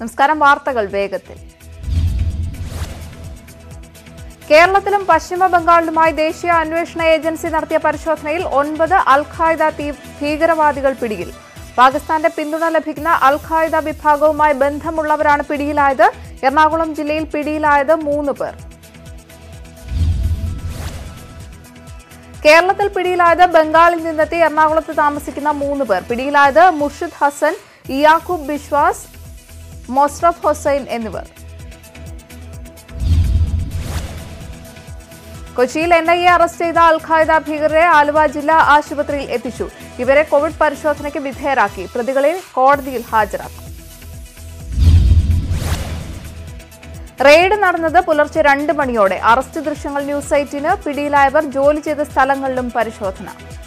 നമസ്കാരം വാർത്തകൾ വേഗത്തിൽ കേരളത്തിലും പശ്ചിമ ബംഗാളിലുമായി ദേശീയ അന്വേഷണ ഏജൻസി നടത്തിയ പരിശോധനയിൽ ഒൻപത് അൽ ഖായ്ദ തീ- ഭീകരവാദികൾ പിടിയിൽ പാകിസ്ഥാന്റെ പിന്തുണ ലഭിക്കുന്ന അൽ ഖായ്ദ വിഭാഗവുമായി ബന്ധമുള്ളവരാണ് പിടിയിലായത് എറണാകുളം ജില്ലയിൽ പിടിയിലായത് മൂന്ന് പേർ കേരളത്തിൽ പിടിയിലായത് ബംഗാളിൽ നിന്നെത്തി എറണാകുളത്ത് താമസിക്കുന്ന മൂന്ന് പേർ പിടിയിലായത് മുർഷിദ് ഹസൻ ഇയാക്കൂബ് ബിശ്വാസ് മൊസ്റഫ് ഹുസൈൻ എന്നിവർ കൊച്ചിയിൽ എൻ ഐ എ അറസ്റ്റ് ചെയ്ത അൽ ഖായ്ദ ഭീകരരെ ആലുവ ജില്ലാ ആശുപത്രിയിൽ എത്തിച്ചു ഇവരെ കോവിഡ് പരിശോധനയ്ക്ക് വിധേയരാക്കി പ്രതികളെ കോടതിയിൽ ഹാജരാക്കും റെയ്ഡ് നടന്നത് പുലർച്ചെ രണ്ട് മണിയോടെ അറസ്റ്റ് ദൃശ്യങ്ങൾ ന്യൂസ് സൈറ്റിന് പിടിയിലായവർ ജോലി ചെയ്ത സ്ഥലങ്ങളിലും പരിശോധന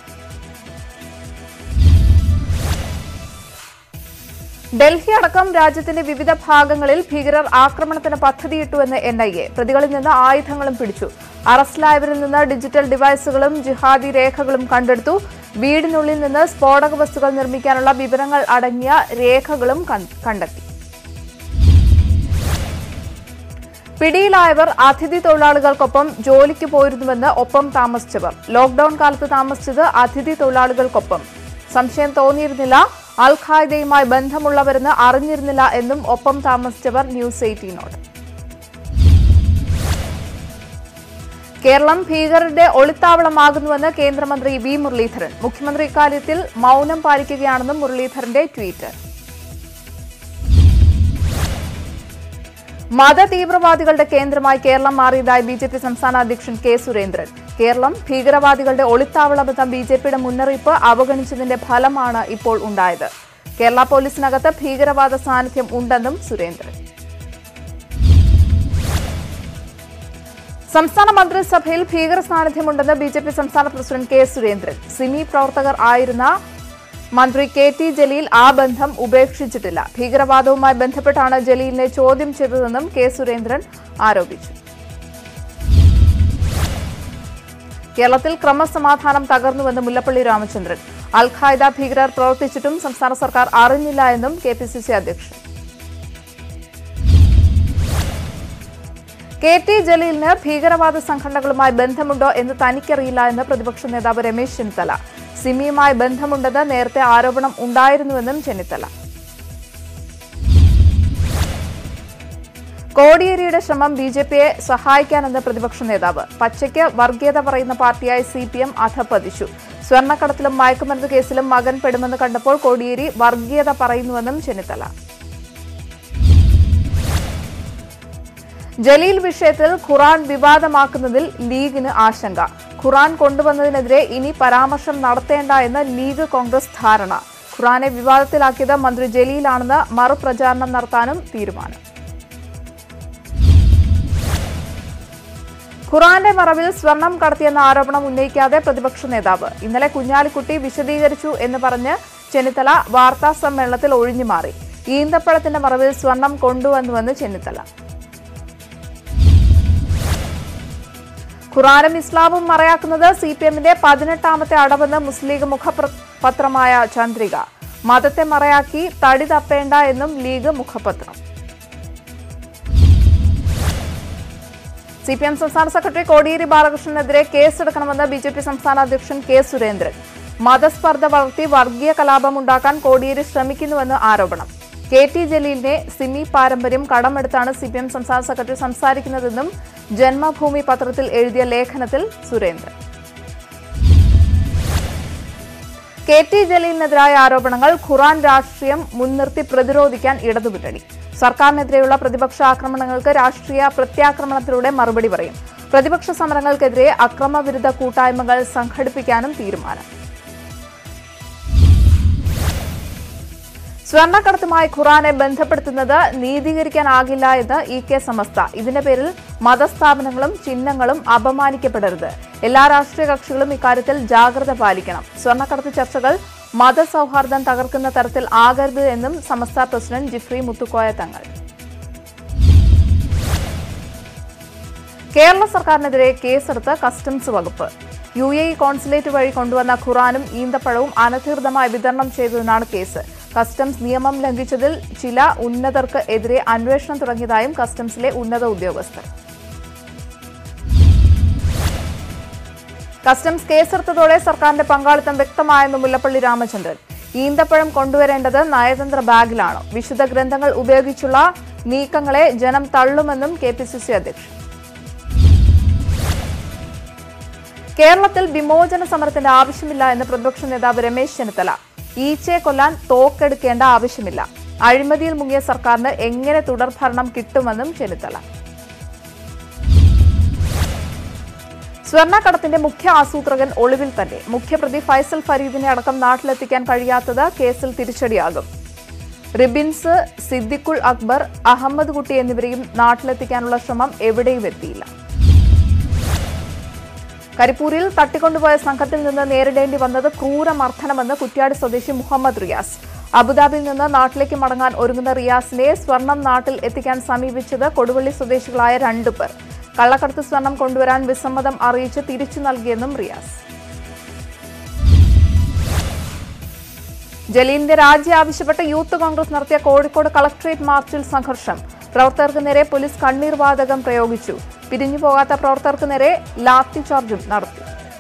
ഡൽഹി അടക്കം രാജ്യത്തിന്റെ വിവിധ ഭാഗങ്ങളിൽ ഭീകരർ ആക്രമണത്തിന് പദ്ധതിയിട്ടുവെന്ന് എൻ ഐ എ പ്രതികളിൽ നിന്ന് ആയുധങ്ങളും പിടിച്ചു അറസ്റ്റിലായവരിൽ നിന്ന് ഡിജിറ്റൽ ഡിവൈസുകളും ജിഹാദി രേഖകളും കണ്ടെടുത്തു വീടിനുള്ളിൽ നിന്ന് സ്ഫോടക വസ്തുക്കൾ നിർമ്മിക്കാനുള്ള വിവരങ്ങൾ അടങ്ങിയ രേഖകളും കൺ- കണ്ടെത്തി പിടിയിലായവർ അതിഥി തൊഴിലാളികൾക്കൊപ്പം ജോലിക്ക് പോയിരുന്നുവെന്ന് ഒപ്പം താമസിച്ചവർ ലോക്ഡൌൺ കാലത്ത് താമസിച്ചത് അതിഥി തൊഴിലാളികൾക്കൊപ്പം സംശയം തോന്നിയിരുന്നില്ല അൽ ഖായ്ദയുമായി ബന്ധമുള്ളവരെന്ന് അറിഞ്ഞിരുന്നില്ല എന്നും ഒപ്പം താമസിച്ചവർ ന്യൂസ് എയ്റ്റീനോട് കേരളം ഭീകരരുടെ ഒളിത്താവളമാകുന്നുവെന്ന് കേന്ദ്രമന്ത്രി വി മുരളീധരൻ മുഖ്യമന്ത്രി ഇക്കാര്യത്തിൽ മൗനം പാലിക്കുകയാണെന്നും മുരളീധരന്റെ ട്വീറ്റ് മത തീവ്രവാദികളുടെ കേന്ദ്രമായി കേരളം മാറിയതായി ബി ജെ പി സംസ്ഥാന അധ്യക്ഷൻ കെ സുരേന്ദ്രൻ കേരളം ഭീകരവാദികളുടെ ഒളിത്താവളമെന്ന ബി ജെ പിയുടെ മുന്നറിയിപ്പ് അവഗണിച്ചതിന്റെ ഫലമാണ് ഇപ്പോൾ ഉണ്ടായത് കേരള പോലീസിനകത്ത് ഭീകരവാദ സാന്നിധ്യം ഉണ്ടെന്നും സുരേന്ദ്രൻ സംസ്ഥാന മന്ത്രിസഭയിൽ ഭീകര സാന്നിധ്യമുണ്ടെന്ന് ബി ജെ പി സംസ്ഥാന പ്രസിഡന്റ് കെ സുരേന്ദ്രൻ സിമി പ്രവർത്തകർ ആയിരുന്ന മന്ത്രി കെ ടി ജലീൽ ആ ബന്ധം ഉപേക്ഷിച്ചിട്ടില്ല ഭീകരവാദവുമായി ബന്ധപ്പെട്ടാണ് ജലീലിനെ ചോദ്യം ചെയ്തതെന്നും കെ സുരേന്ദ്രൻ ആരോപിച്ചു കേരളത്തിൽ ക്രമസമാധാനം തകർന്നുവെന്ന് മുല്ലപ്പള്ളി രാമചന്ദ്രൻ അൽ ഖായ്ദ ഭീകരർ പ്രവർത്തിച്ചിട്ടും സംസ്ഥാന സർക്കാർ അറിഞ്ഞില്ല എന്നും കെ പി സി സി അധ്യക്ഷൻ കെ ടി ജലീലിന് ഭീകരവാദ സംഘടനകളുമായി ബന്ധമുണ്ടോ എന്ന് തനിക്കറിയില്ല എന്ന് പ്രതിപക്ഷ നേതാവ് രമേശ് ചെന്നിത്തല സിമിയുമായി ബന്ധമുണ്ടെന്ന് നേരത്തെ ആരോപണം ഉണ്ടായിരുന്നുവെന്നും ചെന്നിത്തല കോടിയേരിയുടെ ശ്രമം ബി ജെ പിയെ സഹായിക്കാനെന്ന് പ്രതിപക്ഷ നേതാവ് പച്ചയ്ക്ക് വർഗീയത പറയുന്ന പാർട്ടിയായി സി പി എം അധപ്പതിച്ചു സ്വർണ്ണക്കടത്തിലും മയക്കുമരുന്ന് കേസിലും മകൻ പെടുമെന്ന് കണ്ടപ്പോൾ കോടിയേരി വർഗീയത പറയുന്നുവെന്നും ചെന്നിത്തല ജലീൽ വിഷയത്തിൽ ഖുറാൻ വിവാദമാക്കുന്നതിൽ ലീഗിന് ആശങ്ക ഖുറാൻ കൊണ്ടുവന്നതിനെതിരെ ഇനി പരാമർശം നടത്തേണ്ട എന്ന് ലീഗ് കോൺഗ്രസ് ധാരണ ഖുറാനെ വിവാദത്തിലാക്കിയത് മന്ത്രി ജലീലാണെന്ന് മറുപ്രചാരണം നടത്താനും തീരുമാനം ഖുറാന്റെ മറവിൽ സ്വർണം കടത്തിയെന്ന ആരോപണം ഉന്നയിക്കാതെ പ്രതിപക്ഷ നേതാവ് ഇന്നലെ കുഞ്ഞാലിക്കുട്ടി വിശദീകരിച്ചു എന്ന് പറഞ്ഞ് ചെന്നിത്തല വാർത്താ സമ്മേളനത്തിൽ ഒഴിഞ്ഞുമാറി ഈന്തപ്പഴത്തിന്റെ മറവിൽ സ്വർണം കൊണ്ടുവന്നുവെന്ന് ചെന്നിത്തല ഖുറാനും ഇസ്ലാമും മറയാക്കുന്നത് സി പി എമ്മിന്റെ പതിനെട്ടാമത്തെ അടവെന്ന് മുസ്ലിം ലീഗ് മുഖപത്രമായ ചന്ദ്രിക മതത്തെ മറയാക്കി തടി തപ്പേണ്ട എന്നും ലീഗ് മുഖപത്രം സി പി എം സംസ്ഥാന സെക്രട്ടറി കോടിയേരി ബാലകൃഷ്ണനെതിരെ കേസെടുക്കണമെന്ന് ബി ജെ പി സംസ്ഥാന അധ്യക്ഷൻ കെ സുരേന്ദ്രൻ മതസ്പർദ്ധ വളർത്തി വർഗീയ കലാപമുണ്ടാക്കാൻ കോടിയേരി ശ്രമിക്കുന്നുവെന്ന് ആരോപണം കെ ടി ജലീലിനെ സിമി പാരമ്പര്യം കടമെടുത്താണ് സി പി എം സംസ്ഥാന സെക്രട്ടറി സംസാരിക്കുന്നതെന്നും ജന്മഭൂമി പത്രത്തിൽ എഴുതിയ ലേഖനത്തിൽ സുരേന്ദ്രൻ കെ ടി ജലീലിനെതിരായ ആരോപണങ്ങൾ ഖുറാൻ രാഷ്ട്രീയം മുൻനിർത്തി പ്രതിരോധിക്കാൻ ഇടതുമുന്നണി സർക്കാരിനെതിരെയുള്ള പ്രതിപക്ഷ ആക്രമണങ്ങൾക്ക് രാഷ്ട്രീയ പ്രത്യാക്രമണത്തിലൂടെ മറുപടി പറയും പ്രതിപക്ഷ സമരങ്ങൾക്കെതിരെ അക്രമവിരുദ്ധ കൂട്ടായ്മകൾ സംഘടിപ്പിക്കാനും തീരുമാനം സ്വർണ്ണക്കടത്തുമായി ഖുറാനെ ബന്ധപ്പെടുത്തുന്നത് നീതീകരിക്കാനാകില്ല എന്ന് ഇ കെ സമസ്ത ഇതിന്റെ പേരിൽ മതസ്ഥാപനങ്ങളും ചിഹ്നങ്ങളും അപമാനിക്കപ്പെടരുത് എല്ലാ രാഷ്ട്രീയ കക്ഷികളും ഇക്കാര്യത്തിൽ ജാഗ്രത പാലിക്കണം സ്വർണ്ണക്കടത്ത് ചർച്ചകൾ മതസൗഹാർദ്ദം തകർക്കുന്ന തരത്തിൽ ആകരുത് എന്നും സമസ്ത പ്രസിഡന്റ് ജിഫ്രി മുത്തുക്കോയ തങ്ങൾ കേരള സർക്കാരിനെതിരെ കേസെടുത്ത് കസ്റ്റംസ് വകുപ്പ് യു എ ഇ കോൺസുലേറ്റ് വഴി കൊണ്ടുവന്ന ഖുറാനും ഈന്തപ്പഴവും അനധികൃതമായി വിതരണം ചെയ്തതിനാണ് കേസ് കസ്റ്റംസ് നിയമം ലംഘിച്ചതിൽ ചില ഉന്നതർക്ക് എതിരെ അന്വേഷണം തുടങ്ങിയതായും കസ്റ്റംസിലെ ഉന്നത ഉദ്യോഗസ്ഥർ കസ്റ്റംസ് കേസെടുത്തതോടെ സർക്കാരിന്റെ പങ്കാളിത്തം വ്യക്തമായെന്ന് മുല്ലപ്പള്ളി രാമചന്ദ്രൻ ഈന്തപ്പഴം കൊണ്ടുവരേണ്ടത് നയതന്ത്ര ബാഗിലാണ് വിശുദ്ധ ഗ്രന്ഥങ്ങൾ ഉപയോഗിച്ചുള്ള നീക്കങ്ങളെ ജനം തള്ളുമെന്നും കെ പി സി സി അധ്യക്ഷൻ കേരളത്തിൽ വിമോചന സമരത്തിന്റെ ആവശ്യമില്ല എന്ന് പ്രതിപക്ഷ നേതാവ് രമേശ് ചെന്നിത്തല ഈച്ചയെ കൊല്ലാൻ തോക്കെടുക്കേണ്ട ആവശ്യമില്ല അഴിമതിയിൽ മുങ്ങിയ സർക്കാരിന് എങ്ങനെ തുടർഭരണം കിട്ടുമെന്നും ചെന്നിത്തല സ്വർണ്ണക്കടത്തിന്റെ മുഖ്യ ആസൂത്രകൻ ഒളിവിൽ തന്നെ മുഖ്യപ്രതി ഫൈസൽ ഫരീദിനെ അടക്കം നാട്ടിലെത്തിക്കാൻ കഴിയാത്തത് കേസിൽ തിരിച്ചടിയാകും റിബിൻസ് സിദ്ദിഖുൾ അക്ബർ അഹമ്മദ് കുട്ടി എന്നിവരെയും നാട്ടിലെത്തിക്കാനുള്ള ശ്രമം എവിടെയും എത്തിയില്ല കരിപ്പൂരിൽ തട്ടിക്കൊണ്ടുപോയ സംഘത്തിൽ നിന്ന് നേരിടേണ്ടി വന്നത് ക്രൂരമർദ്ദനമെന്ന് കുറ്റ്യാടി സ്വദേശി മുഹമ്മദ് റിയാസ് അബുദാബിയിൽ നിന്ന് നാട്ടിലേക്ക് മടങ്ങാൻ ഒരുങ്ങുന്ന റിയാസിനെ സ്വർണം നാട്ടിൽ എത്തിക്കാൻ സമീപിച്ചത് കൊടുവള്ളി സ്വദേശികളായ രണ്ടുപേർ കള്ളക്കടത്ത് സ്വർണം കൊണ്ടുവരാൻ വിസമ്മതം അറിയിച്ച് തിരിച്ചു നൽകിയെന്നും റിയാസ് ജലീലിന്റെ രാജി ആവശ്യപ്പെട്ട് യൂത്ത് കോൺഗ്രസ് നടത്തിയ കോഴിക്കോട് കളക്ടറേറ്റ് മാർച്ചിൽ സംഘർഷം പ്രവർത്തകർക്ക് നേരെ പോലീസ് കണ്ണീർ വാതകം പ്രയോഗിച്ചു പിരിഞ്ഞു പോകാത്ത പ്രവർത്തകർക്ക് നേരെ ലാത്തി ചാർജും നടത്തി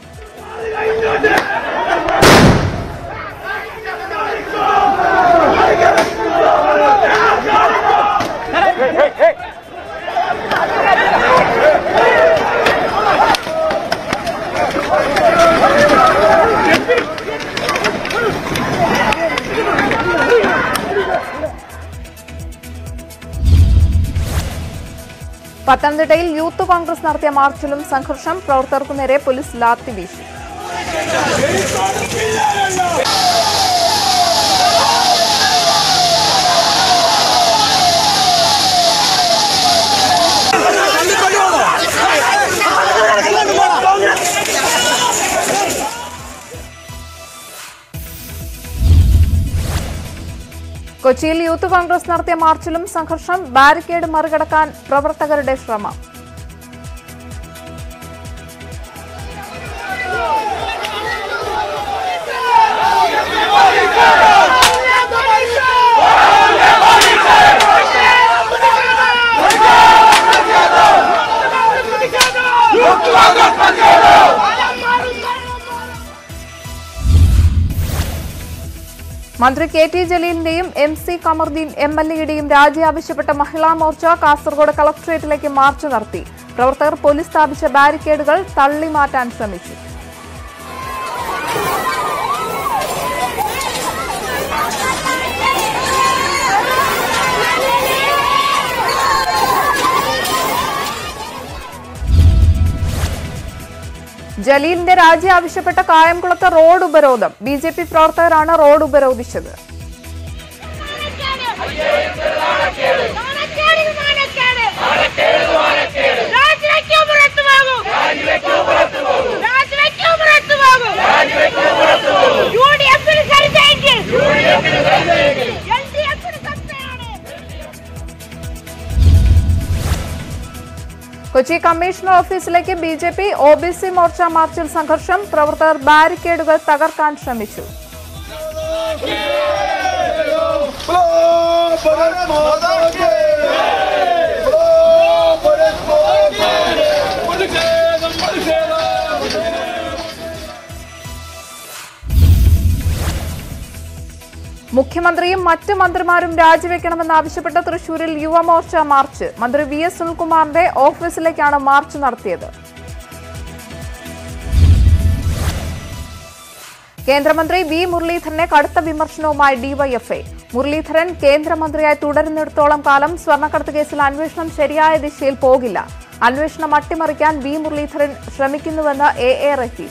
പത്തനംതിട്ടയിൽ യൂത്ത് കോൺഗ്രസ് നടത്തിയ മാർച്ചിലും സംഘർഷം പ്രവർത്തകർക്കു നേരെ പോലീസ് ലാത്തി വീശി കൊച്ചിയിൽ യൂത്ത് കോൺഗ്രസ് നടത്തിയ മാർച്ചിലും സംഘർഷം ബാരിക്കേഡ് മറികടക്കാൻ പ്രവർത്തകരുടെ ശ്രമം മന്ത്രി കെ ടി ജലീലിന്റെയും M C Kamaruddin M L എയുടെയും രാജി ആവശ്യപ്പെട്ട മഹിളാ മോർച്ച കാസർഗോഡ് കളക്ടറേറ്റിലേക്ക് മാർച്ച് നടത്തി പ്രവർത്തകർ പോലീസ് സ്ഥാപിച്ച ബാരിക്കേഡുകൾ തള്ളി മാറ്റാൻ ശ്രമിച്ചു ജലീലിന്റെ രാജി ആവശ്യപ്പെട്ട കായംകുളത്ത് റോഡ് ഉപരോധം ബി ജെ പി പ്രവർത്തകരാണ് റോഡ് ഉപരോധിച്ചത് കൊച്ചി കമ്മീഷണർ ഓഫീസിലേക്ക് B J P O B C Morcha മാർച്ചിൽ സംഘർഷം പ്രവർത്തകർ ബാരിക്കേഡുകൾ തകർക്കാൻ ശ്രമിച്ചു भारत माता की भारत माता की മുഖ്യമന്ത്രിയും മറ്റ് മന്ത്രിമാരും രാജിവെക്കണമെന്നാവശ്യപ്പെട്ട് തൃശൂരിൽ യുവമോർച്ച മാർച്ച് മന്ത്രി വി എസ് സുനിൽകുമാറിന്റെ ഓഫീസിലേക്കാണ് മാർച്ച് നടത്തിയത് കേന്ദ്രമന്ത്രി വി മുരളീധരനെ കടുത്ത വിമർശനവുമായി ഡിവൈഎഫ്ഐ മുരളീധരൻ കേന്ദ്രമന്ത്രിയായി തുടരുന്നിടത്തോളം കാലം സ്വർണ്ണക്കടത്ത് കേസിൽ അന്വേഷണം ശരിയായ ദിശയിൽ പോകില്ല അന്വേഷണം അട്ടിമറിക്കാൻ വി മുരളീധരൻ ശ്രമിക്കുന്നുവെന്ന് A A Rahim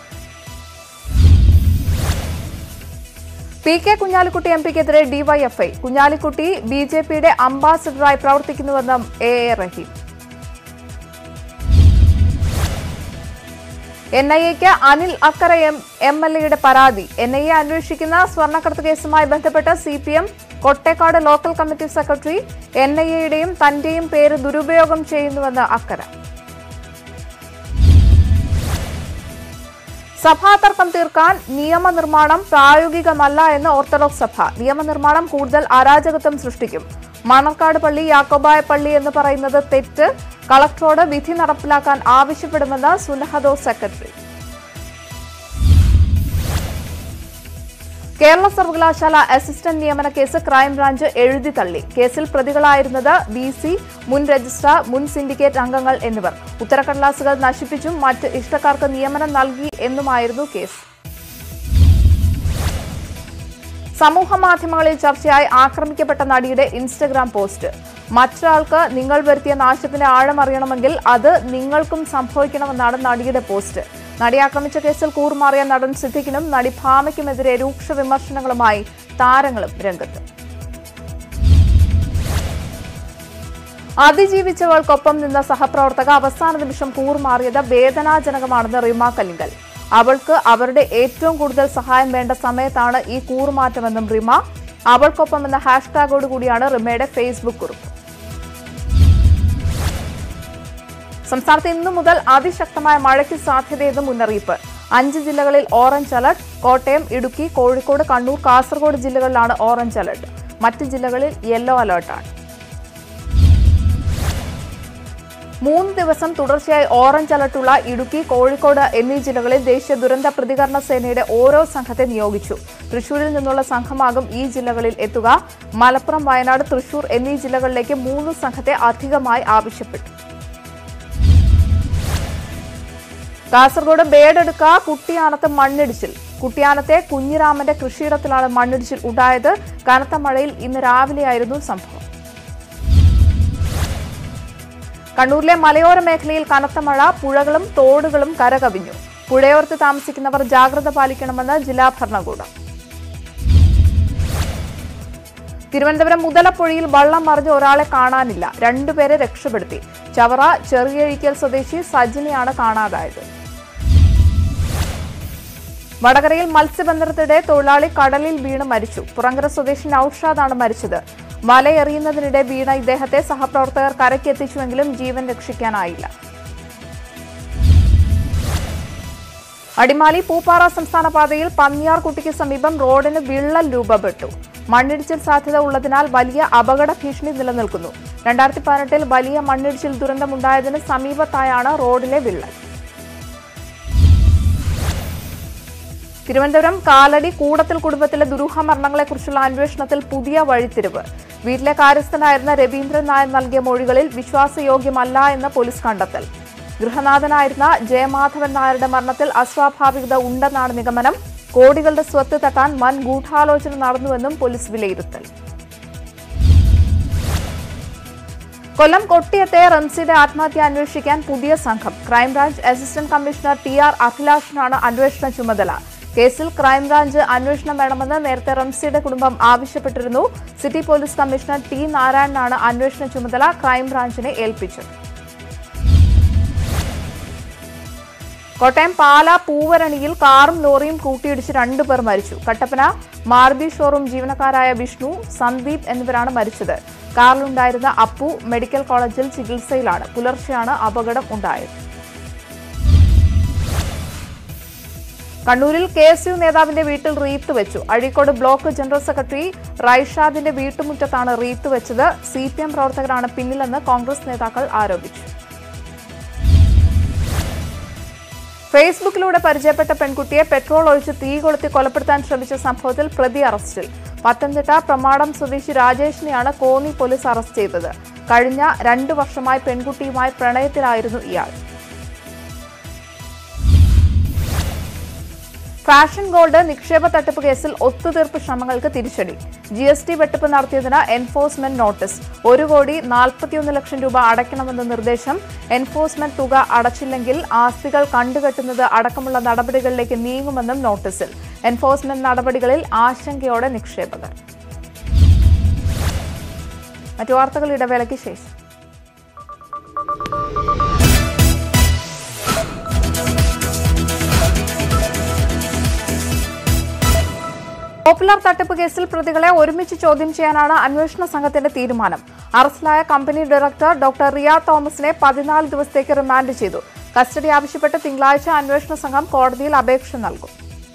P K Kunhalikutty M പിക്കെതിരെ ഡിവൈഎഫ്ഐ കുഞ്ഞാലിക്കുട്ടി ബി ജെ പിയുടെ അംബാസഡറായി പ്രവർത്തിക്കുന്നുവെന്നും A A Rahim N I എക്ക് Anil Akkara M M L എയുടെ പരാതി എൻ ഐ എ അന്വേഷിക്കുന്ന സ്വർണ്ണക്കടത്ത് കേസുമായി ബന്ധപ്പെട്ട് C P M Kottekkad local committee secretary N I എയുടെയും തന്റെയും പേര് ദുരുപയോഗം ചെയ്യുന്നുവെന്ന് അക്കര സഭാ തർക്കം തീർക്കാൻ നിയമനിർമ്മാണം പ്രായോഗികമല്ല എന്ന് ഓർത്തഡോക്സ് സഭ നിയമനിർമ്മാണം കൂടുതൽ അരാജകത്വം സൃഷ്ടിക്കും മണർക്കാട് പള്ളി യാക്കോബായ പള്ളി എന്ന് പറയുന്നത് തെറ്റ് കളക്ടറോട് വിധി നടപ്പിലാക്കാൻ ആവശ്യപ്പെടുമെന്ന് സുനഹദോ സെക്രട്ടറി കേരള സർവകലാശാല അസിസ്റ്റന്റ് നിയമന കേസ് ക്രൈംബ്രാഞ്ച് എഴുതി തള്ളി കേസിൽ പ്രതികളായിരുന്നത് ബി സി മുൻ രജിസ്ട്രാർ മുൻ സിൻഡിക്കേറ്റ് അംഗങ്ങൾ എന്നിവർ ഉത്തരക്കടലാസുകൾ നശിപ്പിച്ചും മറ്റ് ഇഷ്ടക്കാർക്ക് നിയമനം നൽകി എന്നുമായിരുന്നു കേസ് സമൂഹ മാധ്യമങ്ങളിൽ ചർച്ചയായി ആക്രമിക്കപ്പെട്ട നടിയുടെ ഇൻസ്റ്റഗ്രാം പോസ്റ്റ് മറ്റൊരാൾക്ക് നിങ്ങൾ വരുത്തിയ നാശത്തിന്റെ ആഴം അറിയണമെങ്കിൽ അത് നിങ്ങൾക്കും സംഭവിക്കണമെന്നാണ് നടിയുടെ പോസ്റ്റ് നടി ആക്രമിച്ച കേസിൽ കൂറുമാറിയ നടൻ സിദ്ദിഖിനും നടി ഭാമയ്ക്കുമെതിരെ രൂക്ഷ വിമർശനങ്ങളുമായി താരങ്ങളും രംഗത്ത് അതിജീവിച്ചവൾക്കൊപ്പം നിന്ന സഹപ്രവർത്തക അവസാന നിമിഷം കൂറുമാറിയത് വേദനാജനകമാണെന്ന് റിമ കല്ലിങ്കൽ അവൾക്ക് അവരുടെ ഏറ്റവും കൂടുതൽ സഹായം വേണ്ട സമയത്താണ് ഈ കൂറുമാറ്റമെന്നും റിമ അവൾക്കൊപ്പം എന്ന ഹാഷ്ടാഗോട് കൂടിയാണ് റിമയുടെ ഫേസ്ബുക്ക് കുറിപ്പ് സംസ്ഥാനത്ത് ഇന്നു മുതൽ അതിശക്തമായ മഴയ്ക്ക് സാധ്യതയെന്ന് മുന്നറിയിപ്പ് അഞ്ച് ജില്ലകളിൽ ഓറഞ്ച് അലർട്ട് കോട്ടയം ഇടുക്കി കോഴിക്കോട് കണ്ണൂർ കാസർഗോഡ് ജില്ലകളിലാണ് ഓറഞ്ച് അലർട്ട് മറ്റ് ജില്ലകളിൽ യെല്ലോ അലർട്ടാണ് മൂന്ന് ദിവസം തുടർച്ചയായി ഓറഞ്ച് അലർട്ടുള്ള ഇടുക്കി കോഴിക്കോട് എന്നീ ജില്ലകളിൽ ദേശീയ ദുരന്ത പ്രതികരണ സേനയുടെ ഓരോ സംഘത്തെ നിയോഗിച്ചു തൃശൂരിൽ നിന്നുള്ള സംഘമാകും ഈ ജില്ലകളിൽ എത്തുക മലപ്പുറം വയനാട് തൃശൂർ എന്നീ ജില്ലകളിലേക്ക് മൂന്ന് സംഘത്തെ അധികമായി ആവശ്യപ്പെട്ടു കാസർഗോഡ് ബേഡെടുക്ക കുട്ടിയാനത്ത് മണ്ണിടിച്ചിൽ കുട്ടിയാനത്തെ കുഞ്ഞിരാമന്റെ കൃഷിയിടത്തിലാണ് മണ്ണിടിച്ചിൽ ഉണ്ടായത് കനത്ത മഴയിൽ ഇന്ന് രാവിലെയായിരുന്നു സംഭവം കണ്ണൂരിലെ മലയോര മേഖലയിൽ കനത്ത മഴ പുഴകളും തോടുകളും കരകവിഞ്ഞു പുഴയോർത്ത് താമസിക്കുന്നവർ ജാഗ്രത പാലിക്കണമെന്ന് ജില്ലാ ഭരണകൂടം തിരുവനന്തപുരം മുതലപ്പുഴയിൽ വള്ളം മറിഞ്ഞ് ഒരാളെ കാണാനില്ല രണ്ടുപേരെ രക്ഷപ്പെടുത്തി ചവറ ചെറിയഴിക്കൽ സ്വദേശി സജിനെയാണ് കാണാതായത് വടകരയിൽ മത്സ്യബന്ധനത്തിനിടെ തൊഴിലാളി കടലിൽ വീണ് മരിച്ചു പുറങ്കര സ്വദേശി നൌഷാദാണ് മരിച്ചത് വലയെറിയുന്നതിനിടെ വീണ ഇദ്ദേഹത്തെ സഹപ്രവർത്തകർ കരയ്ക്കെത്തിച്ചുവെങ്കിലും ജീവൻ രക്ഷിക്കാനായില്ല അടിമാലി പൂപ്പാറ സംസ്ഥാന പാതയിൽ പന്നിയാർകുട്ടിക്ക് സമീപം റോഡിന് വിള്ളൽ രൂപപ്പെട്ടു മണ്ണിടിച്ചിൽ സാധ്യത ഉള്ളതിനാൽ വലിയ അപകട ഭീഷണി നിലനിൽക്കുന്നു രണ്ടായിരത്തി പതിനെട്ടിൽ വലിയ മണ്ണിടിച്ചിൽ ദുരന്തമുണ്ടായതിന് സമീപത്തായാണ് റോഡിലെ വിള്ളൽ തിരുവനന്തപുരം കാലടി കൂടത്തിൽ കുടുംബത്തിലെ ദുരൂഹ മരണങ്ങളെക്കുറിച്ചുള്ള അന്വേഷണത്തിൽ പുതിയ വഴിത്തിരിവ് വീട്ടിലെ കാര്യസ്ഥനായിരുന്ന രവീന്ദ്രൻ നായർ നൽകിയ മൊഴികളിൽ വിശ്വാസയോഗ്യമല്ല എന്ന് പോലീസ് കണ്ടെത്തൽ ഗൃഹനാഥനായിരുന്ന ജയമാധവൻ നായരുടെ മരണത്തിൽ അസ്വാഭാവികത ഉണ്ടെന്നാണ് നിഗമനം കോടികളുടെ സ്വത്ത് തട്ടാൻ വൻ ഗൂഢാലോചന നടന്നുവെന്നും പോലീസ് വിലയിരുത്തൽ കൊല്ലം കൊട്ടിയത്തെ റംസിയുടെ ആത്മഹത്യ അന്വേഷിക്കാൻ പുതിയ സംഘം crime branch assistant commissioner T R അഭിലാഷിനാണ് അന്വേഷണ ചുമതല കേസിൽ ക്രൈംബ്രാഞ്ച് അന്വേഷണം വേണമെന്ന് നേരത്തെ റംസിയുടെ കുടുംബം ആവശ്യപ്പെട്ടിരുന്നു സിറ്റി പോലീസ് കമ്മീഷണർ ടി നാരായണനാണ് അന്വേഷണ ചുമതല ക്രൈംബ്രാഞ്ചിനെ ഏൽപ്പിച്ചത് കോട്ടയം പാല പൂവരണിയിൽ കാറും ലോറിയും കൂട്ടിയിടിച്ച് രണ്ടുപേർ മരിച്ചു കട്ടപ്പന മാർബി ഷോറൂം ജീവനക്കാരായ വിഷ്ണു സന്ദീപ് എന്നിവരാണ് മരിച്ചത് കാറിലുണ്ടായിരുന്ന അപ്പു മെഡിക്കൽ കോളേജിൽ ചികിത്സയിലാണ് പുലർച്ചെയാണ് അപകടം ഉണ്ടായത് കണ്ണൂരിൽ കെ എസ് യു നേതാവിന്റെ വീട്ടിൽ റീത്ത് വെച്ചു അഴീക്കോട് ബ്ലോക്ക് ജനറൽ സെക്രട്ടറി റൈഷാദിന്റെ വീട്ടുമുറ്റത്താണ് റീത്ത് വെച്ചത് സി പി എം പ്രവർത്തകരാണ് പിന്നിലെന്ന് കോൺഗ്രസ് നേതാക്കൾ ആരോപിച്ചു ഫേസ്ബുക്കിലൂടെ പരിചയപ്പെട്ട പെൺകുട്ടിയെ പെട്രോൾ ഒഴിച്ച് തീ കൊളുത്തി കൊലപ്പെടുത്താൻ ശ്രമിച്ച സംഭവത്തിൽ പ്രതി അറസ്റ്റിൽ പത്തനംതിട്ട പ്രമാടം സ്വദേശി രാജേഷിനെയാണ് കോന്നി പോലീസ് അറസ്റ്റ് ചെയ്തത് കഴിഞ്ഞ രണ്ടു വർഷമായി പെൺകുട്ടിയുമായി പ്രണയത്തിലായിരുന്നു ഇയാൾ ഫാഷൻ ഗോൾഡ് നിക്ഷേപ തട്ടിപ്പ് കേസിൽ ഒത്തുതീർപ്പ് ശ്രമങ്ങൾക്ക് തിരിച്ചടി ജി എസ് ടി വെട്ടിപ്പ് നടത്തിയതിന് എൻഫോഴ്സ്മെന്റ് നോട്ടീസ് ഒരു കോടി നാൽപ്പത്തിയൊന്ന് ലക്ഷം രൂപ അടയ്ക്കണമെന്ന നിർദ്ദേശം എൻഫോഴ്സ്മെന്റ് തുക അടച്ചില്ലെങ്കിൽ ആസ്തികൾ കണ്ടുകെട്ടുന്നത് അടക്കമുള്ള നടപടികളിലേക്ക് നീങ്ങുമെന്നും നോട്ടീസിൽ എൻഫോഴ്സ്മെന്റ് നടപടികളിൽ ആശങ്കയോടെ നിക്ഷേപകർ മറ്റു വാർത്തകൾ ഇടവേളയ്ക്ക് ശേഷം പോപ്പുലർ തട്ടിപ്പ് കേസിൽ പ്രതികളെ ഒരുമിച്ച് ചോദ്യം ചെയ്യാനാണ് അന്വേഷണ സംഘത്തിന്റെ തീരുമാനം അറസ്റ്റിലായ കമ്പനി ഡയറക്ടർ ഡോക്ടർ റിയ തോമസിനെ പതിനാല് ദിവസത്തേക്ക് റിമാൻഡ് ചെയ്തു കസ്റ്റഡി ആവശ്യപ്പെട്ട് തിങ്കളാഴ്ച അന്വേഷണ സംഘം കോടതിയിൽ അപേക്ഷ നൽകും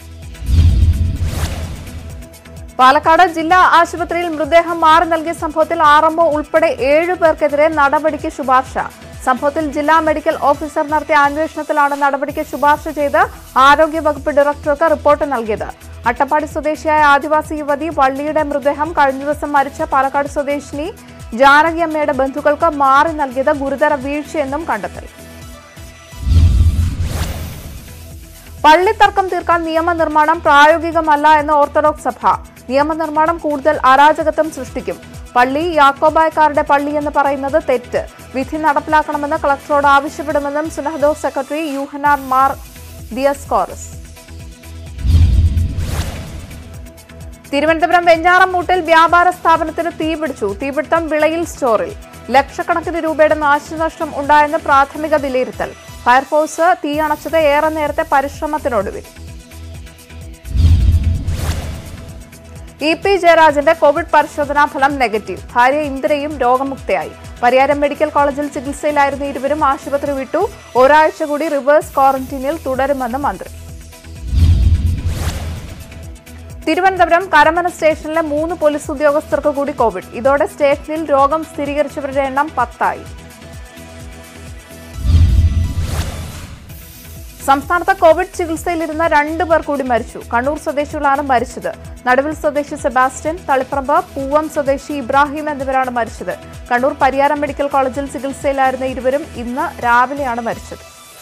പാലക്കാട് ജില്ലാ ആശുപത്രിയിൽ മൃതദേഹം മാറി നൽകിയ സംഭവത്തിൽ ആർഎംഒ ഉൾപ്പെടെ ഏഴു പേർക്കെതിരെ നടപടിക്ക് ശുപാർശ സംഭവത്തിൽ ജില്ലാ മെഡിക്കൽ ഓഫീസർ നടത്തിയ അന്വേഷണത്തിലാണ് നടപടിക്ക് ശുപാർശ ചെയ്ത് ആരോഗ്യവകുപ്പ് ഡയറക്ടർക്ക് റിപ്പോർട്ട് നൽകിയത് അട്ടപ്പാടി സ്വദേശിയായ ആദിവാസി യുവതി വള്ളിയുടെ മൃതദേഹം കഴിഞ്ഞ ദിവസം മരിച്ച പാലക്കാട് സ്വദേശിനി ജാനകിയമ്മയുടെ ബന്ധുക്കൾക്ക് മാറി നൽകിയത് ഗുരുതര വീഴ്ചയെന്നും കണ്ടെത്തൽ പള്ളിത്തർക്കം തീർക്കാൻ നിയമനിർമ്മാണം പ്രായോഗികമല്ല എന്ന് ഓർത്തഡോക്സ് സഭ നിയമനിർമ്മാണം കൂടുതൽ അരാജകത്വം സൃഷ്ടിക്കും പള്ളി യാക്കോബായക്കാരുടെ പള്ളി എന്ന് പറയുന്നത് തെറ്റ് വിധി നടപ്പിലാക്കണമെന്ന് കളക്ടറോട് ആവശ്യപ്പെടുമെന്നും സുനഹദോ സെക്രട്ടറി യൂഹനാർ മാർ ദിയസ്കോറസ് തിരുവനന്തപുരം വെഞ്ഞാറമ്മൂട്ടിൽ വ്യാപാര സ്ഥാപനത്തിന് തീപിടിച്ചു തീപിടുത്തം വിളയിൽ സ്റ്റോറിൽ ലക്ഷക്കണക്കിന് രൂപയുടെ നാശനഷ്ടം ഉണ്ടായെന്ന് പ്രാഥമിക വിലയിരുത്തൽ ഫയർഫോഴ്സ് തീയണച്ചത് ഏറെ നേരത്തെ പരിശ്രമത്തിനൊടുവിൽ ഇ പി ജയരാജന്റെ കോവിഡ് പരിശോധനാ ഫലം നെഗറ്റീവ് ഭാര്യ ഇന്ദിരയും രോഗമുക്തയായി പരിയാരം മെഡിക്കൽ കോളേജിൽ ചികിത്സയിലായിരുന്ന ഇരുവരും ആശുപത്രി വിട്ടു ഒരാഴ്ച കൂടി റിവേഴ്സ് ക്വാറന്റീനിൽ തുടരുമെന്ന് മന്ത്രി തിരുവനന്തപുരം കരമന സ്റ്റേഷനിലെ മൂന്ന് പോലീസ് ഉദ്യോഗസ്ഥർക്ക് കൂടി കോവിഡ് ഇതോടെ സ്റ്റേഷനിൽ രോഗം സ്ഥിരീകരിച്ചവരുടെ എണ്ണം പത്തായി സംസ്ഥാനത്ത് കോവിഡ് ചികിത്സയിലിരുന്ന രണ്ടു പേർ കൂടി മരിച്ചു കണ്ണൂർ സ്വദേശികളാണ് മരിച്ചത് നടുവിൽ സ്വദേശി സെബാസ്റ്റ്യൻ തളിപ്പറമ്പ് പൂവം സ്വദേശി ഇബ്രാഹിം എന്നിവരാണ് മരിച്ചത് കണ്ണൂർ പരിയാരം മെഡിക്കൽ കോളേജിൽ ചികിത്സയിലായിരുന്ന ഇരുവരും ഇന്ന് രാവിലെയാണ് മരിച്ചത്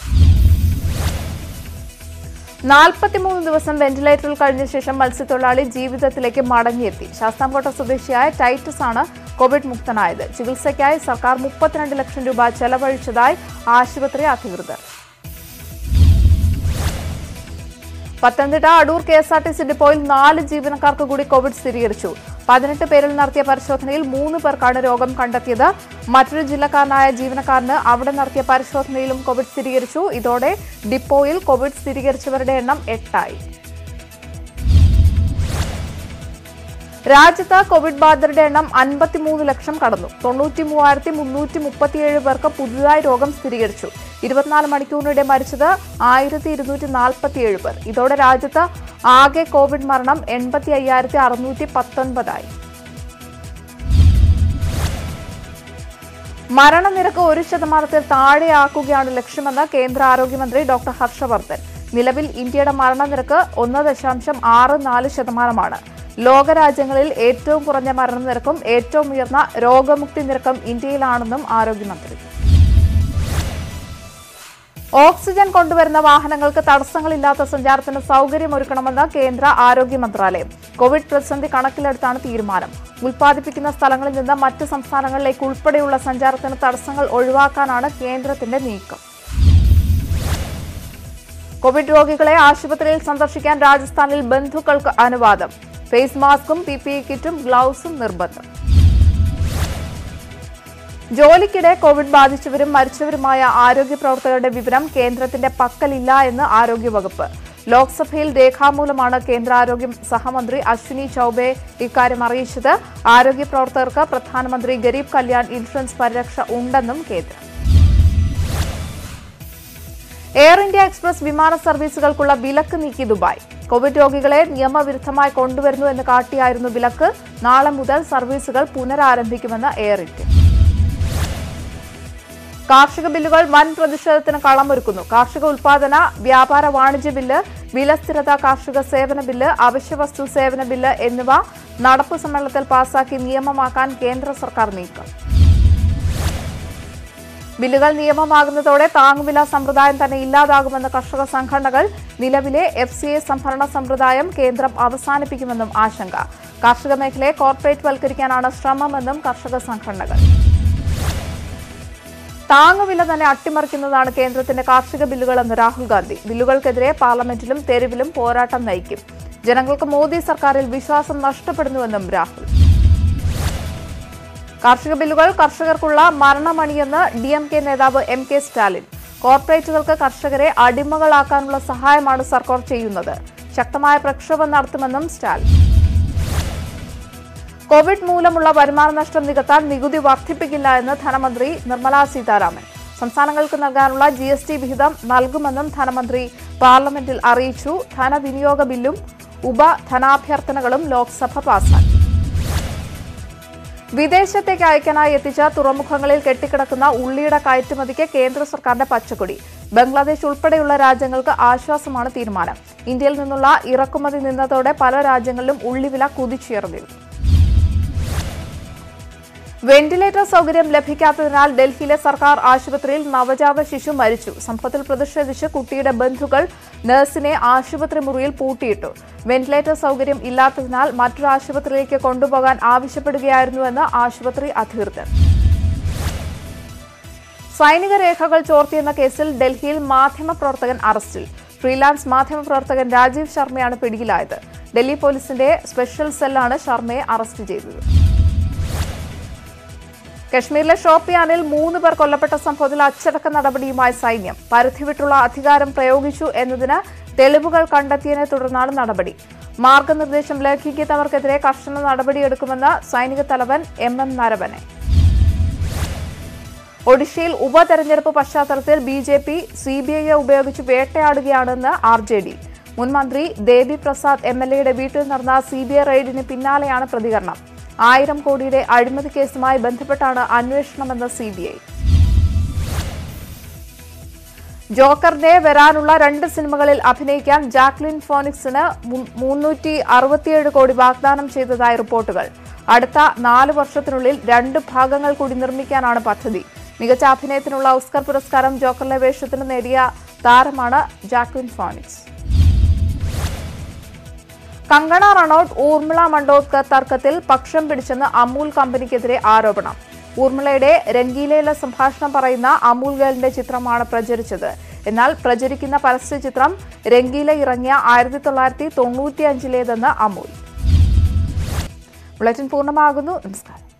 നാൽപ്പത്തിമൂന്ന് ദിവസം വെന്റിലേറ്ററിൽ കഴിഞ്ഞ ശേഷം മത്സ്യത്തൊഴിലാളി ജീവിതത്തിലേക്ക് മടങ്ങിയെത്തി ശാസ്താംകോട്ട സ്വദേശിയായ ടൈറ്റസ് ആണ് കോവിഡ് മുക്തനായത് ചികിത്സയ്ക്കായി സർക്കാർ മുപ്പത്തിരണ്ട് ലക്ഷം രൂപ ചെലവഴിച്ചതായി ആശുപത്രി അധികൃതർ Pathanamthitta Adoor K S R T C ഡിപ്പോയിൽ നാല് ജീവനക്കാർക്ക് കൂടി കോവിഡ് സ്ഥിരീകരിച്ചു പതിനെട്ട് പേരിൽ നടത്തിയ പരിശോധനയിൽ മൂന്ന് പേർക്കാണ് രോഗം കണ്ടെത്തിയത് മറ്റൊരു ജില്ലക്കാരനായ ജീവനക്കാരന് അവിടെ നടത്തിയ പരിശോധനയിലും കോവിഡ് സ്ഥിരീകരിച്ചു ഇതോടെ ഡിപ്പോയിൽ കോവിഡ് സ്ഥിരീകരിച്ചവരുടെ എണ്ണം എട്ടായി രാജ്യത്ത് കോവിഡ് ബാധിതരുടെ എണ്ണം അൻപത്തിമൂന്ന് ലക്ഷം കടന്നു തൊണ്ണൂറ്റി മൂവായിരത്തി മുന്നൂറ്റി മുപ്പത്തിയേഴ് പേർക്ക് പുതുതായി രോഗം സ്ഥിരീകരിച്ചു ഇരുപത്തിനാല് മണിക്കൂറിനിടെ മരിച്ചത് ആയിരത്തി ഇരുന്നൂറ്റി നാൽപ്പത്തിയേഴ് പേർ ഇതോടെ രാജ്യത്ത് ആകെ കോവിഡ് മരണം എൺപത്തി അയ്യായിരത്തി അറുന്നൂറ്റി പത്തൊൻപതായി മരണനിരക്ക് ഒരു ശതമാനത്തിൽ താഴെയാക്കുകയാണ് ലക്ഷ്യമെന്ന് കേന്ദ്ര ആരോഗ്യമന്ത്രി ഡോക്ടർ ഹർഷവർദ്ധൻ നിലവിൽ ഇന്ത്യയുടെ മരണനിരക്ക് ഒന്ന് ദശാംശം ആറ് നാല് ശതമാനമാണ് ലോകരാജ്യങ്ങളിൽ ഏറ്റവും കുറഞ്ഞ മരണനിരക്കും ഏറ്റവും ഉയർന്ന രോഗമുക്തി നിരക്കും ഇന്ത്യയിലാണെന്നും ആരോഗ്യമന്ത്രി ഓക്സിജൻ കൊണ്ടുവരുന്ന വാഹനങ്ങൾക്ക് തടസ്സങ്ങളില്ലാത്ത സഞ്ചാരത്തിന് സൗകര്യമൊരുക്കണമെന്ന് കേന്ദ്ര ആരോഗ്യ മന്ത്രാലയം കോവിഡ് പ്രതിസന്ധി കണക്കിലെടുത്താണ് തീരുമാനം ഉൽപ്പാദിപ്പിക്കുന്ന സ്ഥലങ്ങളിൽ നിന്ന് മറ്റ് സംസ്ഥാനങ്ങളിലേക്ക് ഉൾപ്പെടെയുള്ള സഞ്ചാരത്തിന് തടസ്സങ്ങൾ ഒഴിവാക്കാനാണ് കേന്ദ്രത്തിന്റെ നീക്കം കോവിഡ് രോഗികളെ ആശുപത്രിയിൽ സന്ദർശിക്കാൻ രാജസ്ഥാനിൽ ബന്ധുക്കൾക്ക് അനുവാദം ഫേസ് മാസ്കും പി പി ഇ കിറ്റും ഗ്ലൗസും നിർബന്ധം ജോലിക്കിടെ കോവിഡ് ബാധിച്ചവരും മരിച്ചവരുമായ ആരോഗ്യ പ്രവർത്തകരുടെ വിവരം കേന്ദ്രത്തിന്റെ പക്കലില്ല എന്ന് ആരോഗ്യവകുപ്പ് ലോക്സഭയിൽ രേഖാമൂലമാണ് കേന്ദ്ര ആരോഗ്യ സഹമന്ത്രി അശ്വിനി ചൌബെ ഇക്കാര്യം അറിയിച്ചത് ആരോഗ്യ പ്രവർത്തകർക്ക് പ്രധാനമന്ത്രി ഗരീബ് കല്യാൺ ഇൻഷുറൻസ് പരിരക്ഷ ഉണ്ടെന്നും കേന്ദ്രം എയർ ഇന്ത്യ എക്സ്പ്രസ് വിമാന സർവീസുകൾക്കുള്ള വിലക്ക് നീക്കി ദുബായ് കോവിഡ് രോഗികളെ നിയമവിരുദ്ധമായി കൊണ്ടുവരുന്നു എന്ന് കാട്ടിയായിരുന്നു വിലക്ക് നാളെ മുതൽ സർവീസുകൾ പുനരാരംഭിക്കുമെന്ന് എയർ ഇന്ത്യ കാർഷിക ബില്ലുകൾ വൻ പ്രതിഷേധത്തിന് കളമൊരുക്കുന്നു കാർഷിക ഉൽപാദന വ്യാപാര വാണിജ്യ ബില്ല് വിലസ്ഥിരത കാർഷിക സേവന ബില്ല് അവശ്യവസ്തു സേവന ബില്ല് എന്നിവ നടപ്പു സമ്മേളനത്തിൽ പാസാക്കി നിയമമാക്കാൻ കേന്ദ്ര സർക്കാർ നീക്കം ബില്ലുകൾ നിയമമാകുന്നതോടെ താങ്ങുവില സമ്പ്രദായം തന്നെ ഇല്ലാതാകുമെന്ന് കർഷക സംഘടനകൾ നിലവിലെ എഫ് സി എ സംഭരണ സമ്പ്രദായം കേന്ദ്രം അവസാനിപ്പിക്കുമെന്നും ആശങ്ക കാർഷിക മേഖലയെ കോർപ്പറേറ്റ് വൽക്കരിക്കാനാണ് ശ്രമമെന്നും കർഷക സംഘടനകൾ താങ്ങുവില തന്നെ അട്ടിമറിക്കുന്നതാണ് കേന്ദ്രത്തിന്റെ കാർഷിക ബില്ലുകളെന്ന് രാഹുൽ ഗാന്ധി ബില്ലുകൾക്കെതിരെ പാർലമെന്റിലും തെരുവിലും പോരാട്ടം നയിക്കും ജനങ്ങൾക്ക് മോദി സർക്കാരിൽ വിശ്വാസം നഷ്ടപ്പെടുന്നുവെന്നും രാഹുൽ കാർഷിക ബില്ലുകൾ കർഷകർക്കുള്ള മരണമണിയെന്ന് ഡി എം കെ നേതാവ് എം കെ സ്റ്റാലിൻ കോർപ്പറേറ്റുകൾക്ക് കർഷകരെ അടിമകളാക്കാനുള്ള സഹായമാണ് സർക്കാർ ചെയ്യുന്നത് ശക്തമായ പ്രക്ഷോഭം നടത്തുമെന്നും സ്റ്റാലിൻ കോവിഡ് മൂലമുള്ള വരുമാന നഷ്ടം നികത്താൻ നികുതി വർദ്ധിപ്പിക്കില്ല എന്ന് ധനമന്ത്രി നിർമ്മലാ സീതാരാമൻ സംസ്ഥാനങ്ങൾക്ക് നൽകാനുള്ള ജി എസ് ടി വിഹിതം നൽകുമെന്നും ധനമന്ത്രി പാർലമെന്റിൽ അറിയിച്ചു ധനവിനിയോഗ ബില്ലും ഉപധനാഭ്യർത്ഥനകളും ലോക്സഭ പാസാക്കി വിദേശത്തേക്ക് അയക്കാനായി എത്തിച്ച തുറമുഖങ്ങളിൽ കെട്ടിക്കിടക്കുന്ന ഉള്ളിയുടെ കയറ്റുമതിക്ക് കേന്ദ്ര സർക്കാരിന്റെ പച്ചക്കൊടി ബംഗ്ലാദേശ് ഉൾപ്പെടെയുള്ള രാജ്യങ്ങൾക്ക് ആശ്വാസമാണ് തീരുമാനം ഇന്ത്യയിൽ നിന്നുള്ള ഇറക്കുമതി നിന്നതോടെ പല രാജ്യങ്ങളിലും ഉള്ളിവില കുതിച്ചുയർന്നിരുന്നു വെന്റിലേറ്റർ സൗകര്യം ലഭിക്കാത്തതിനാൽ ഡൽഹിയിലെ സർക്കാർ ആശുപത്രിയിൽ നവജാത ശിശു മരിച്ചു സംഭവത്തിൽ പ്രതിഷേധിച്ച് കുട്ടിയുടെ ബന്ധുക്കൾ നഴ്സിനെ ആശുപത്രി മുറിയിൽ പൂട്ടിയിട്ടു വെന്റിലേറ്റർ സൗകര്യം ഇല്ലാത്തതിനാൽ മറ്റൊരു ആശുപത്രിയിലേക്ക് കൊണ്ടുപോകാൻ ആവശ്യപ്പെടുകയായിരുന്നുവെന്ന് ആശുപത്രി അധികൃതർ സൈനിക രേഖകൾ ചോർത്തിയെന്ന കേസിൽ ഡൽഹിയിൽ മാധ്യമപ്രവർത്തകൻ അറസ്റ്റിൽ ഫ്രീലാൻസ് മാധ്യമപ്രവർത്തകൻ രാജീവ് ശർമ്മയാണ് പിടിയിലായത് ഡൽഹി പോലീസിന്റെ സ്പെഷ്യൽ സെല്ലാണ് ശർമ്മയെ അറസ്റ്റ് ചെയ്തത് കശ്മീരിലെ ഷോപ്പിയാനിൽ മൂന്ന് പേർ കൊല്ലപ്പെട്ട സംഭവത്തിൽ അച്ചടക്ക നടപടിയുമായി സൈന്യം പരിധി വിട്ടുള്ള അധികാരം പ്രയോഗിച്ചു എന്നതിന് തെളിവുകൾ കണ്ടെത്തിയതിനെ തുടർന്നാണ് നടപടി മാർഗനിർദ്ദേശം ലംഘിക്കുന്നവർക്കെതിരെ കർശന നടപടിയെടുക്കുമെന്ന് സൈനിക തലവൻ എം എം നരവനെ ഒഡീഷയിൽ ഉപതെരഞ്ഞെടുപ്പ് പശ്ചാത്തലത്തിൽ B J P C B ഐയെ ഉപയോഗിച്ച് വേട്ടയാടുകയാണെന്ന് ആർ ജെ ഡി മുൻ മന്ത്രി ദേവി പ്രസാദ് എം എൽ എയുടെ വീട്ടിൽ നടന്ന സി ബി ഐ റെയ്ഡിന് പിന്നാലെയാണ് പ്രതികരണം ആയിരം കോടിയുടെ അഴിമതി കേസുമായി ബന്ധപ്പെട്ടാണ് അന്വേഷണമെന്ന് സി ബി ഐ ജോക്കറിന്റെ വരാനുള്ള രണ്ട് സിനിമകളിൽ അഭിനയിക്കാൻ ജാക്ലിൻ ഫോണിക്സിന് മു- മുന്നൂറ്റി അറുപത്തിയേഴ് കോടി വാഗ്ദാനം ചെയ്തതായി റിപ്പോർട്ടുകൾ അടുത്ത നാല് വർഷത്തിനുള്ളിൽ രണ്ട് ഭാഗങ്ങൾ കൂടി നിർമ്മിക്കാനാണ് പദ്ധതി മികച്ച അഭിനയത്തിനുള്ള ഓസ്കർ പുരസ്കാരം ജോക്കറിലെ വേഷത്തിന് നേടിയ താരമാണ് ജാക്ലിൻ ഫോണിക്സ് കങ്കണ റണൌട്ട് ഊർമിള മണ്ടോദ്കർ തർക്കത്തിൽ പക്ഷം പിടിച്ചെന്ന് അമൂൽ കമ്പനിക്കെതിരെ ആരോപണം ഊർമിളയുടെ രംഗീലയിലെ സംഭാഷണം പറയുന്ന അമൂൽ ഗേളിന്റെ ചിത്രമാണ് പ്രചരിച്ചത് എന്നാൽ പ്രചരിക്കുന്ന പരസ്യ ചിത്രം രംഗീല ഇറങ്ങിയ ആയിരത്തി തൊള്ളായിരത്തി തൊണ്ണൂറ്റി അഞ്ചിലേതെന്ന് അമൂൽ ബുള്ളറ്റിൻ പൂർണ്ണമാകുന്നു നമസ്കാരം